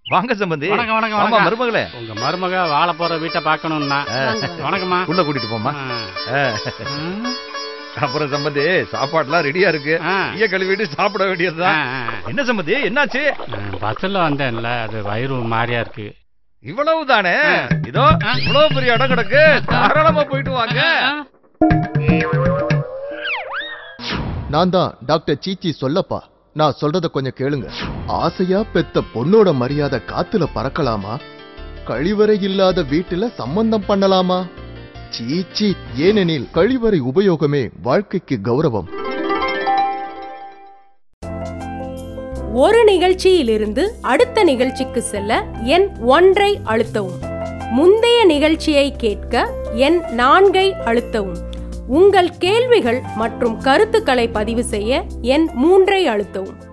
வாங்க சம்பந்தி வணக்கம் வணக்கம் ஆமா வணக்கம் மருமகளே உங்க மருமக வாழ போற வீட்டை பார்க்கணும்னா வணக்கம்மா உள்ள கூட்டிட்டு போமா ஆ. ம். அப்புறம் சம்பந்தி சாப்பாடுலாம் ரெடியா இருக்கு ஆ. கைய கழுவிட்டு சாப்பிட ஆ, வேண்டியதுதான் ஆ. என்ன சம்பந்தி என்னாச்சு ஆ, பஸ்ல வந்தேன்ல அது வயிறு மாதிரியா இருக்கு இவ்வளவு தானே இதோ இவ்வளவு பெரிய இடம் கிடக்கு தாராளமா போயிட்டு வாங்க நான் தான் டாக்டர் சீச்சி சொல்லப்பா நான் சொல்றத கொஞ்சம் கேளுங்க ஆசையா பெத்த பொண்ணோட மரியாதை காத்துல பறக்கலாமா கழிவறை இல்லாத வீட்டுல சம்பந்தம் பண்ணலாமா சீச்சி ஏனெனில் கழிவறை உபயோகமே வாழ்க்கைக்கு கௌரவம் ஒரு நிகழ்ச்சியிலிருந்து அடுத்த நிகழ்ச்சிக்கு செல்ல எண் ஒன்றை அழுத்தவும் முந்தைய நிகழ்ச்சியை கேட்க எண் நான்கை அழுத்தவும் உங்கள் கேள்விகள் மற்றும் கருத்துக்களை பதிவு செய்ய எண் மூன்றை அழுத்தவும்